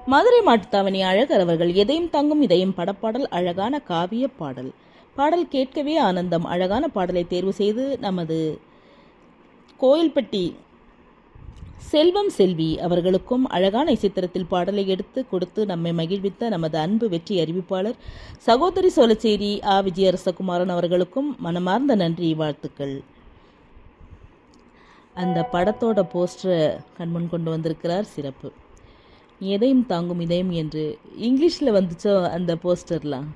மதுரை மாட்டுத்தாவணி அழகர் அவர்கள் எதையும் தங்கும் இதயம் படப்பாடல் அழகான காவிய பாடல் பாடல் கேட்கவே ஆனந்தம் அழகான பாடலை தேர்வு செய்து நமது கோயில்பட்டி செல்வம் செல்வி அவர்களுக்கும் அழகான இசைத்திரத்தில் பாடலை எடுத்து கொடுத்து நம்மை மகிழ்வித்த நமது அன்பு வெற்றி அறிவிப்பாளர் சகோதரி சோழச்சேரி ஆ விஜயரசகுமாரன் அவர்களுக்கும் மனமார்ந்த நன்றி வாழ்த்துக்கள் அந்த படத்தோட போஸ்டரை கண்முன் கொண்டு வந்திருக்கிறார் சிறப்பு எதையும் தாங்கும் இதயம் என்று இங்கிலீஷில் வந்துச்சோ அந்த போஸ்டர்லாம்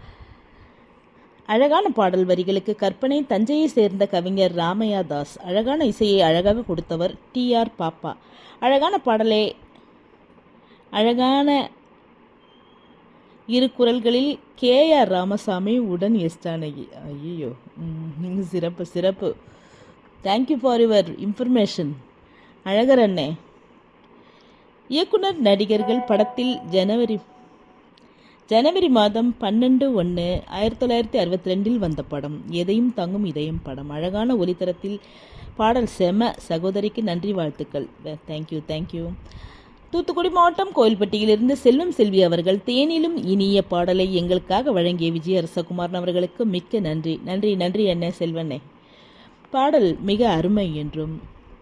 அழகான பாடல் வரிகளுக்கு கற்பனை தஞ்சையை சேர்ந்த கவிஞர் ராமையா தாஸ் அழகான இசையை அழகாக கொடுத்தவர் டி ஆர் பாப்பா அழகான பாடலை அழகான இரு குரல்களில் கே ஆர் ராமசாமி உடன் எஸ் ஜானகி ஐயோ சிறப்பு சிறப்பு thank you for your information Azhagar அண்ணே இயக்குனர் நடிகர்கள் படத்தில் ஜனவரி ஜனவரி மாதம் பன்னெண்டு ஒன்று ஆயிரத்தி தொள்ளாயிரத்தி அறுபத்தி ரெண்டில் வந்த படம் எதையும் தங்கும் இதயம் படம் அழகான ஒலித்தரத்தில் பாடல் செம சகோதரிக்கு நன்றி வாழ்த்துக்கள் தேங்க்யூ தேங்க்யூ தூத்துக்குடி மாவட்டம் கோயில்பட்டியிலிருந்து செல்வம் செல்வி அவர்கள் தேனிலும் இனிய பாடலை எங்களுக்காக வழங்கிய விஜய அரசகுமாரன் அவர்களுக்கு மிக்க நன்றி நன்றி நன்றி அண்ணே செல்வண்ணே பாடல் மிக அருமை என்றும்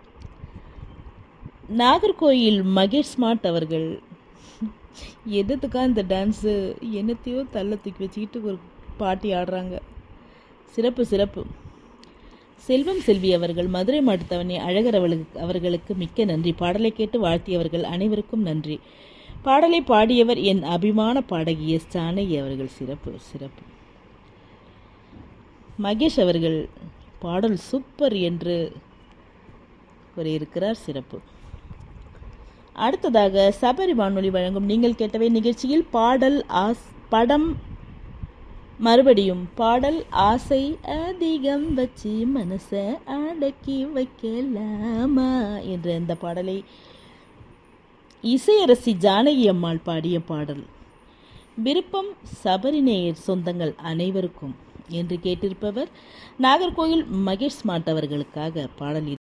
நாகர்கோயில் மகேஷ் ஸ்மார்ட் அவர்கள் எதுக்கா இந்த டான்ஸு என்னத்தையோ தள்ள தூக்கி வச்சுக்கிட்டு ஒரு பாட்டி ஆடுறாங்க சிறப்பு சிறப்பு செல்வம் செல்வி அவர்கள் மதுரை மாட்டுத்தவணி அழகர் அவர்களுக்கு அவர்களுக்கு மிக்க நன்றி பாடலை கேட்டு வாழ்த்தியவர்கள் அனைவருக்கும் நன்றி பாடலை பாடியவர் என் அபிமான பாடகி எஸ் ஜானகி அவர்கள் சிறப்பு சிறப்பு மகேஷ் அவர்கள் பாடல் சூப்பர் என்று கூறியிருக்கிறார் சிறப்பு அடுத்ததாக சபரி வானொலி வழங்கும் நீங்கள் கேட்டவை நிகழ்ச்சியில் பாடல் ஆஸ் படம் மறுபடியும் பாடல் ஆசை அதிகம் வச்சு மனச அடக்கி வைக்கலாமா என்ற இந்த பாடலை இசையரசி ஜானகி அம்மாள் பாடிய பாடல் விருப்பம் சபரிநேயர் சொந்தங்கள் அனைவருக்கும் என்று கேட்டிருப்பவர் நாகர்கோயில் மகேஷ் ஸ்மார்ட் அவர்களுக்காக பாடல்